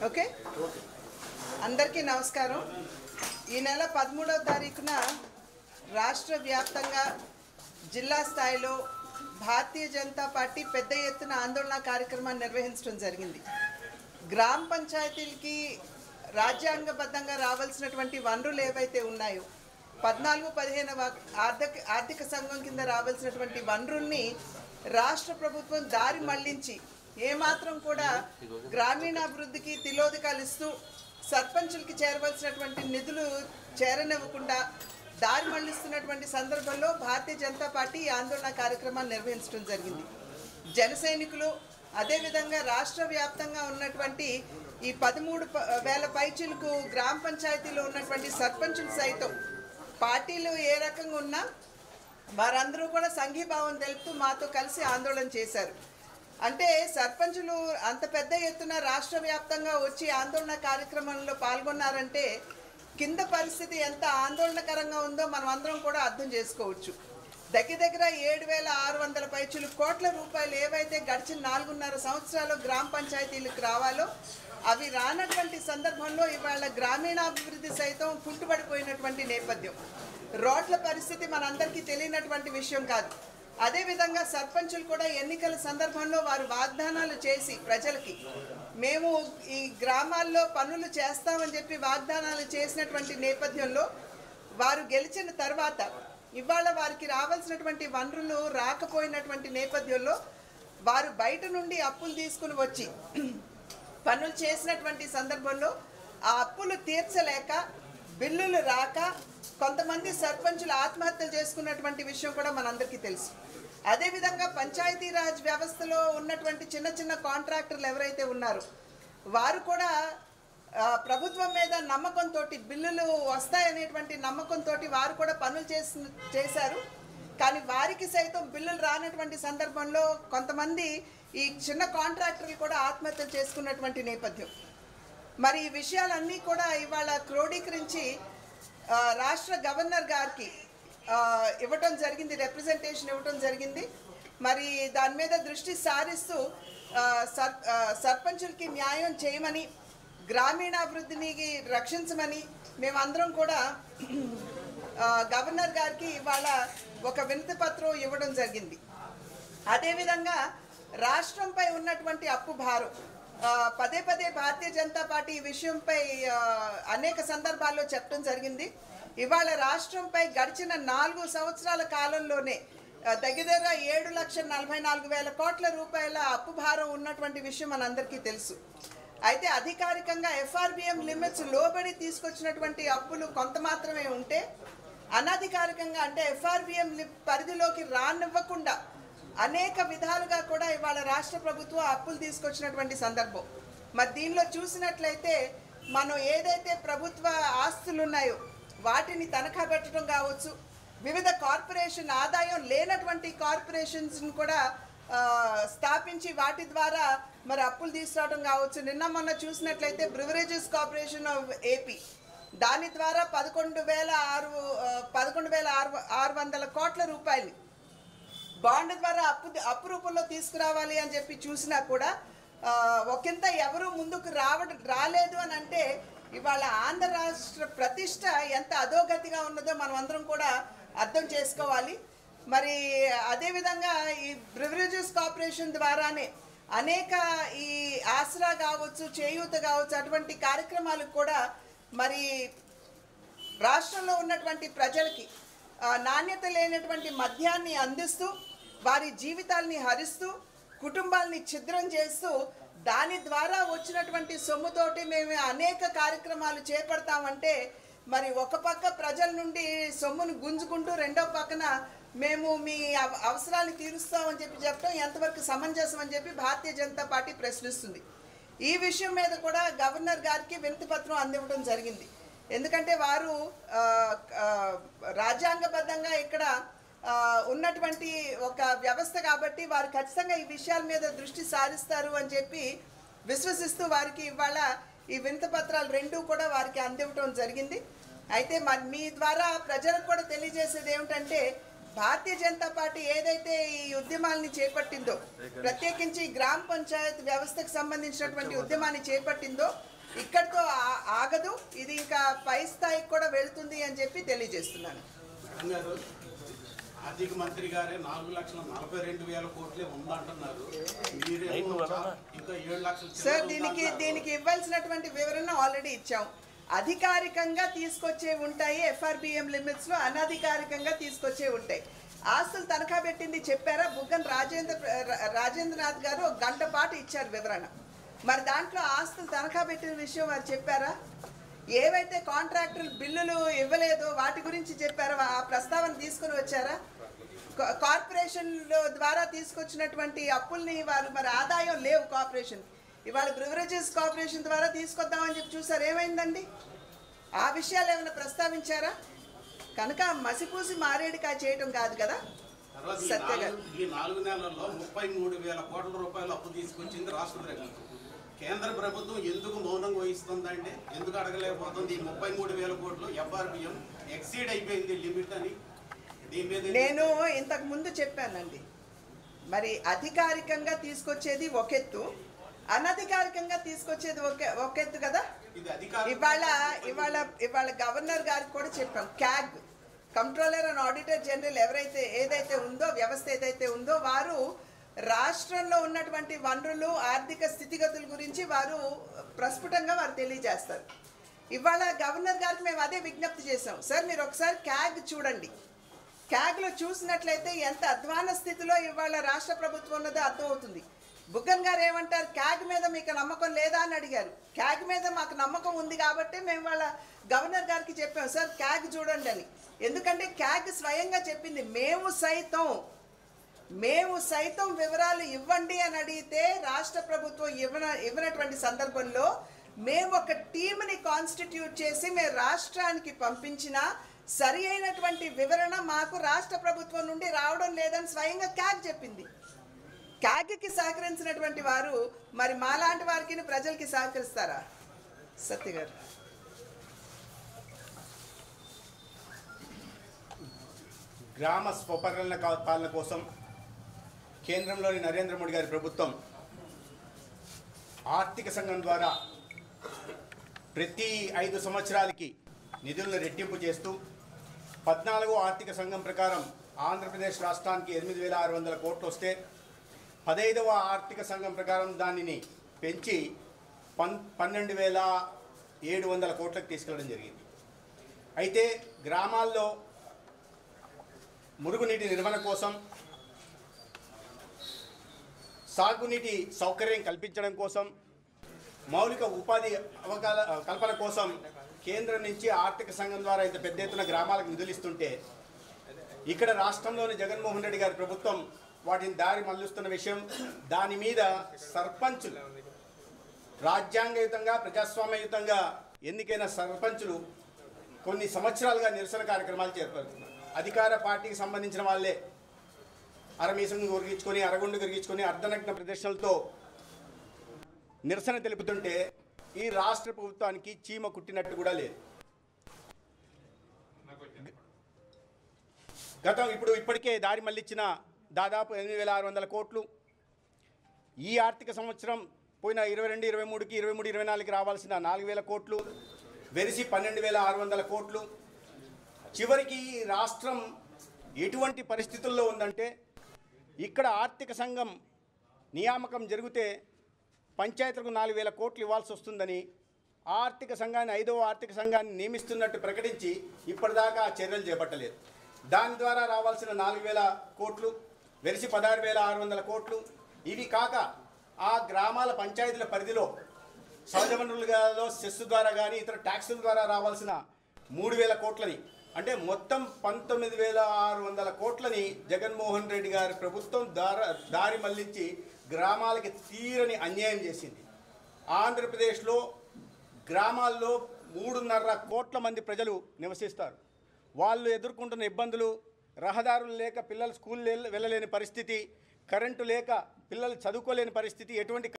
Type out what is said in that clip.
Okay అందరికీ నమస్కారం ఈ నెల పదమూడవ తారీఖున రాష్ట్ర వ్యాప్తంగా జిల్లా స్థాయిలో భారతీయ జనతా పార్టీ పెద్ద ఎత్తున ఆందోళన కార్యక్రమాన్ని నిర్వహించడం జరిగింది గ్రామ పంచాయతీలకి రాజ్యాంగబద్ధంగా రావాల్సినటువంటి వనరులు ఏవైతే ఉన్నాయో పద్నాలుగు పదిహేను ఆర్థిక ఆర్థిక సంఘం కింద రావాల్సినటువంటి వనరుల్ని రాష్ట్ర ప్రభుత్వం దారి మళ్లించి ఏమాత్రం కూడా గ్రామీణాభివృద్ధికి తిలోదకాలు ఇస్తూ సర్పంచులకి చేరవలసినటువంటి నిధులు చేరనివ్వకుండా దారి మళ్లిస్తున్నటువంటి సందర్భంలో భారతీయ జనతా పార్టీ ఈ ఆందోళన కార్యక్రమాన్ని నిర్వహించడం జరిగింది జన సైనికులు అదేవిధంగా రాష్ట్ర వ్యాప్తంగా ఉన్నటువంటి ఈ పదమూడు ప- వేల పైచీలకు గ్రామ పంచాయతీలో ఉన్నటువంటి సర్పంచులు సైతం పార్టీలు ఏ రకంగా ఉన్నా వారందరూ కూడా సంఘీభావం తెలుపుతూ మాతో కలిసి ఆందోళన చేశారు అంటే సర్పంచులు అంత పెద్ద ఎత్తున రాష్ట్ర వ్యాప్తంగా వచ్చి ఆందోళన కార్యక్రమంలో పాల్గొన్నారంటే కింద పరిస్థితి ఎంత ఆందోళనకరంగా ఉందో మనం అందరం కూడా అర్థం చేసుకోవచ్చు దగ్గర దగ్గర ఏడు వేల ఆరు వందల పైచులు కోట్ల రూపాయలు ఏవైతే గడిచిన నాలుగున్నర సంవత్సరాలు గ్రామ పంచాయతీలకు రావాలో అవి రానటువంటి సందర్భంలో ఇవాళ గ్రామీణాభివృద్ధి సైతం కుంటుపడిపోయినటువంటి నేపథ్యం రోడ్ల పరిస్థితి మనందరికీ తెలియనటువంటి విషయం కాదు అదేవిధంగా సర్పంచులు కూడా ఎన్నికల సందర్భంలో వారు వాగ్దానాలు చేసి ప్రజలకి మేము ఈ గ్రామాల్లో పనులు చేస్తామని చెప్పి వాగ్దానాలు చేసినటువంటి నేపథ్యంలో వారు గెలిచిన తర్వాత ఇవాళ వారికి రావాల్సినటువంటి వనరులు రాకపోయినటువంటి నేపథ్యంలో వారు బయట నుండి అప్పులు తీసుకుని వచ్చి పనులు చేసినటువంటి సందర్భంలో ఆ అప్పులు తీర్చలేక బిల్లులు రాక కొంతమంది సర్పంచులు ఆత్మహత్యలు చేసుకున్నటువంటి విషయం కూడా మనందరికీ తెలుసు అదేవిధంగా పంచాయతీరాజ్ వ్యవస్థలో ఉన్నటువంటి చిన్న చిన్న కాంట్రాక్టర్లు ఎవరైతే ఉన్నారో వారు కూడా ఆ, ప్రభుత్వం మీద నమ్మకంతో బిల్లులు వస్తాయనేటువంటి నమ్మకంతో వారు కూడా పనులు చేసి చేశారు కానీ వారికి సైతం బిల్లులు రానటువంటి సందర్భంలో కొంతమంది ఈ చిన్న కాంట్రాక్టర్లు కూడా ఆత్మహత్యలు చేసుకున్నటువంటి నేపథ్యం మరి ఈ విషయాలన్నీ కూడా ఇవాళ క్రోడీకరించి ఆ, రాష్ట్ర గవర్నర్ గారికి ఆ, ఇవ్వటం జరిగింది రిప్రజెంటేషన్ ఇవ్వటం జరిగింది మరి దాని మీద దృష్టి సారిస్తూ ఆ, సర్ ఆ, సర్పంచులకి న్యాయం చేయమని గ్రామీణాభివృద్ధిని రక్షించమని మేమందరం కూడా ఆ, గవర్నర్ గారికి ఇవాళ ఒక వినతి పత్రం ఇవ్వడం జరిగింది అదేవిధంగా రాష్ట్రంపై ఉన్నటువంటి అప్పు భారం ఆ, పదే పదే భారతీయ జనతా పార్టీ ఈ విషయంపై ఆ, అనేక సందర్భాల్లో చెప్పడం జరిగింది ఇవాళ రాష్ట్రంపై గడిచిన నాలుగు సంవత్సరాల కాలంలోనే ఆ, దగ్గర దగ్గర ఏడు లక్షల నలభై నాలుగు వేల కోట్ల రూపాయల అప్పు భారం ఉన్నటువంటి విషయం మనందరికీ తెలుసు అయితే అధికారికంగా ఎఫ్ఆర్బిఎం లిమిట్స్ లోబడి తీసుకొచ్చినటువంటి అప్పులు కొంత మాత్రమే ఉంటే అనధికారికంగా అంటే ఎఫ్ఆర్బిఎం పరిధిలోకి రానివ్వకుండా అనేక విధాలుగా కూడా ఇవాళ రాష్ట్ర ప్రభుత్వం అప్పులు తీసుకొచ్చినటువంటి సందర్భం మరి దీనిలో చూసినట్లయితే మనం ఏదైతే ప్రభుత్వ ఆస్తులు ఉన్నాయో వాటిని తనఖా పెట్టడం కావచ్చు వివిధ కార్పొరేషన్ ఆదాయం లేనటువంటి కార్పొరేషన్స్ని కూడా ఆ, స్థాపించి వాటి ద్వారా మరి అప్పులు తీసుకురావడం కావచ్చు నిన్న మొన్న చూసినట్లయితే బ్రివరేజెస్ కార్పొరేషన్ ఆఫ్ ఏపీ దాని ద్వారా పదకొండు వేల ఆరు ఆ, పదకొండు వేల ఆరు ఆరు వందల కోట్ల రూపాయలు బాండ్ ద్వారా అప్పు అప్పు రూపంలో తీసుకురావాలి అని చెప్పి చూసినా కూడా ఆ, ఒకంత ఎవరు ముందుకు రావడం రాలేదు అని అంటే ఇవాళ ఆంధ్ర రాష్ట్ర ప్రతిష్ట ఎంత అధోగతిగా ఉన్నదో మనం అందరం కూడా అర్థం చేసుకోవాలి మరి అదేవిధంగా ఈ బ్రివరేజెస్ కార్పొరేషన్ ద్వారానే అనేక ఈ ఆసరా కావచ్చు చేయూత కావచ్చు అటువంటి కార్యక్రమాలకు కూడా మరి రాష్ట్రంలో ఉన్నటువంటి ప్రజలకి ఆ, నాణ్యత లేనటువంటి మద్యాన్ని అందిస్తూ వారి జీవితాల్ని హరిస్తూ కుటుంబాల్ని ఛిద్రం చేస్తూ దాని ద్వారా వచ్చినటువంటి సొమ్ముతోటి మేము అనేక కార్యక్రమాలు చేపడతామంటే మరి ఒక పక్క ప్రజల నుండి సొమ్మును గుంజుకుంటూ రెండో పక్కన మేము మీ అవ- అవసరాలు తీరుస్తామని చెప్పి చెప్పడం ఎంతవరకు సమంజసం అని చెప్పి భారతీయ జనతా పార్టీ ప్రశ్నిస్తుంది ఈ విషయం మీద కూడా గవర్నర్ గారికి వినతి పత్రం అందివ్వడం జరిగింది ఎందుకంటే వారు ఆ, ఆ, రాజ్యాంగబద్ధంగా ఇక్కడ ఆ, ఉన్నటువంటి ఒక వ్యవస్థ కాబట్టి వారు ఖచ్చితంగా ఈ విషయాల మీద దృష్టి సారిస్తారు అని చెప్పి విశ్వసిస్తూ వారికి ఇవాళ ఈ వినతి పత్రాలు రెండూ కూడా వారికి అందివ్వటం జరిగింది అయితే మరి మీ ద్వారా ప్రజలకు కూడా తెలియజేసేది ఏమిటంటే భారతీయ జనతా పార్టీ ఏదైతే ఈ ఉద్యమాల్ని చేపట్టిందో ప్రత్యేకించి గ్రామ పంచాయత్ వ్యవస్థకు సంబంధించినటువంటి ఉద్యమాన్ని చేపట్టిందో ఇక్కడితో ఆ- ఆగదు ఇది ఇంకా పై స్థాయికి కూడా వెళ్తుంది అని చెప్పి తెలియజేస్తున్నాను మేడం గారు ఆర్థిక మంత్రి గారే నాలుగు లక్షల నలభై రెండు వేల కోట్లే ఉందంటున్నారు మీరేమో చా- ఇంకా ఏడు లక్షల చిల్లర సార్ దీనికి ఉందంటున్నారు. దీనికి ఇవ్వాల్సినటువంటి వివరణ ఆల్రెడీ ఇచ్చాం అధికారికంగా తీసుకొచ్చే ఉంటాయి ఎఫ్ఆర్బిఎం లిమిట్స్ లో అనధికారికంగా తీసుకొచ్చే ఉంటాయి ఆస్తులు తనఖా పెట్టింది చెప్పారా బుగ్గన్ రాజేంద్ర రా- రాజేంద్రనాథ్ గారు ఒక గంట పాటు ఇచ్చారు వివరణ మరి దాంట్లో ఆస్తులు తనఖా పెట్టిన విషయం వారు చెప్పారా ఏవైతే కాంట్రాక్టులు బిల్లులు ఇవ్వలేదో వాటి గురించి చెప్పారో ఆ ప్రస్తావన తీసుకుని వచ్చారా కా- కార్పొరేషన్ ద్వారా తీసుకొచ్చినటువంటి అప్పుల్ని వారు మరి ఆదాయం లేవు కార్పొరేషన్ ఇవాళ బ్రివరేజెస్ కార్పొరేషన్ ద్వారా తీసుకొద్దామని చెప్పి చూసారు ఏమైందండి ఆ విషయాలు ఏమైనా ప్రస్తావించారా కనుక మసిపూసి మారేడుకాయ చేయటం కాదు కదా తర్వాత ఈ సత్య గారు. నాలుగు- ఈ నాలుగు నెలల్లో ముప్పై మూడు వేల కోట్ల రూపాయలు అప్పు తీసుకొచ్చింది రాష్ట్ర ప్రభుత్వం కేంద్ర ప్రభుత్వం ఎందుకు మౌనం వహిస్తుందండి ఎందుకు అడగలేకపోతుంది ఈ ముప్పై మూడు వేల కోట్లు ఎఫ్ఆర్బిఎం ఎక్సీడ్ అయిపోయింది లిమిట్ అని దీని మీద నేను ఇంతకు ముందు చెప్పానండి మరి అధికారికంగా తీసుకొచ్చేది ఒకెత్తు అనధికారికంగా తీసుకొచ్చేది ఒకే ఒకెత్తు కదా ఇది అధికారం ఇవాళ ఇవాళ ఇవాళ గవర్నర్ గారికి కూడా చెప్పాం CAG controller and auditor general ఎవరైతే ఏదైతే ఉందో వ్యవస్థ ఏదైతే ఉందో వారు రాష్ట్రంలో ఉన్నటువంటి వనరులు ఆర్థిక స్థితిగతుల గురించి వారు ప్రస్ఫుటంగా వారు తెలియజేస్తారు ఇవాళ గవర్నర్ గారికి మేము అదే విజ్ఞప్తి చేసాం సార్ మీరు ఒకసారి క్యాగ్ చూడండి క్యాగ్లో చూసినట్లయితే ఎంత అధ్వాన స్థితిలో ఇవాళ రాష్ట్ర ప్రభుత్వం ఉన్నదో అర్థమవుతుంది బుగ్గన్ గారు ఏమంటారు క్యాగ్ మీద మీకు నమ్మకం లేదా అని అడిగారు క్యాగ్ మీద మాకు నమ్మకం ఉంది కాబట్టి మేము వాళ్ళ గవర్నర్ గారికి చెప్పాం సార్ క్యాగ్ చూడండి అని ఎందుకంటే క్యాగ్ స్వయంగా చెప్పింది మేము సైతం మేము సైతం వివరాలు ఇవ్వండి అని అడిగితే రాష్ట్ర ప్రభుత్వం ఇవ్వన ఇవ్వనటువంటి సందర్భంలో మేము ఒక టీంని కాన్స్టిట్యూట్ చేసి మేము రాష్ట్రానికి పంపించిన సరి అయినటువంటి వివరణ మాకు రాష్ట్ర ప్రభుత్వం నుండి రావడం లేదని స్వయంగా క్యాగ్ చెప్పింది క్యాగ్కి సహకరించినటువంటి వారు మరి మాలాంటి వారికి ప్రజలకి సహకరిస్తారా సత్య గారు గ్రామ స్వపరిపాలన కా- పాలన కోసం కేంద్రంలోని నరేంద్ర మోడీ గారి ప్రభుత్వం ఆర్థిక సంఘం ద్వారా ప్రతి ఐదు సంవత్సరాలకి నిధులను రెట్టింపు చేస్తూ పద్నాలుగో ఆర్థిక సంఘం ప్రకారం ఆంధ్రప్రదేశ్ రాష్ట్రానికి ఎనిమిది వేల ఆరు వందల కోట్లు వస్తే పదైదవ ఆర్థిక సంఘం ప్రకారం దానిని పెంచి పన్ పన్నెండు వేల ఏడు వందల కోట్లకు తీసుకెళ్ళడం జరిగింది అయితే గ్రామాల్లో మురుగునీటి నిర్వహణ కోసం సాగునీటి సౌకర్యం కల్పించడం కోసం మౌలిక ఉపాధి అవకాల కల్పన కోసం కేంద్రం నుంచి ఆర్థిక సంఘం ద్వారా ఇంత పెద్ద ఎత్తున గ్రామాలకు నిధులు ఇస్తుంటే ఇక్కడ రాష్ట్రంలోని జగన్మోహన్ రెడ్డి గారి ప్రభుత్వం వాటిని దారి మళ్లిస్తున్న విషయం దాని మీద సర్పంచులు రాజ్యాంగయుతంగా ప్రజాస్వామ్యయుతంగా ఎన్నికైన సర్పంచులు కొన్ని సంవత్సరాలుగా నిరసన కార్యక్రమాలు చేపడుతున్నారు అధికార పార్టీకి సంబంధించిన వాళ్ళే అరమీసం గురిగించుకొని అరగుండు గురిగించుకొని అర్ధనగ్న ప్రదర్శనలతో నిరసన తెలుపుతుంటే ఈ రాష్ట్ర ప్రభుత్వానికి చీమ కుట్టినట్టు కూడా లేదు గతం ఇప్పుడు ఇప్పటికే దారి మళ్ళించిన దాదాపు ఎనిమిది వేల ఆరు వందల కోట్లు ఈ ఆర్థిక సంవత్సరం పోయిన ఇరవై రెండు ఇరవై మూడుకి ఇరవై మూడు ఇరవై నాలుగుకి రావాల్సిన నాలుగు వేల కోట్లు వెరిసి పన్నెండు వేల ఆరు వందల కోట్లు చివరికి ఈ రాష్ట్రం ఎటువంటి పరిస్థితుల్లో ఉందంటే ఇక్కడ ఆర్థిక సంఘం నియామకం జరిగితే పంచాయతీలకు నాలుగు వేల కోట్లు ఇవ్వాల్సి వస్తుందని ఆర్థిక సంఘాన్ని ఐదవ ఆర్థిక సంఘాన్ని నియమిస్తున్నట్టు ప్రకటించి ఇప్పటిదాకా ఆ చర్యలు చేపట్టలేదు దాని ద్వారా రావాల్సిన నాలుగు వేల కోట్లు వెరిసి పదహారు వేల ఆరు వందల కోట్లు ఇవి కాక ఆ గ్రామాల పంచాయతీల పరిధిలో సహజ వనరులలో సెస్ ద్వారా కానీ ఇతర ట్యాక్సుల ద్వారా రావాల్సిన మూడు వేల కోట్లని అంటే మొత్తం పంతొమ్మిది వేల ఆరు వందల కోట్లని జగన్మోహన్ రెడ్డి గారి ప్రభుత్వం దార దారి మళ్లించి గ్రామాలకి తీరని అన్యాయం చేసింది ఆంధ్రప్రదేశ్లో గ్రామాల్లో మూడున్నర కోట్ల మంది ప్రజలు నివసిస్తారు వాళ్ళు ఎదుర్కొంటున్న ఇబ్బందులు రహదారులు లేక పిల్లలు స్కూల్ వెళ్ళలేని పరిస్థితి కరెంటు లేక పిల్లలు చదువుకోలేని పరిస్థితి ఎటువంటి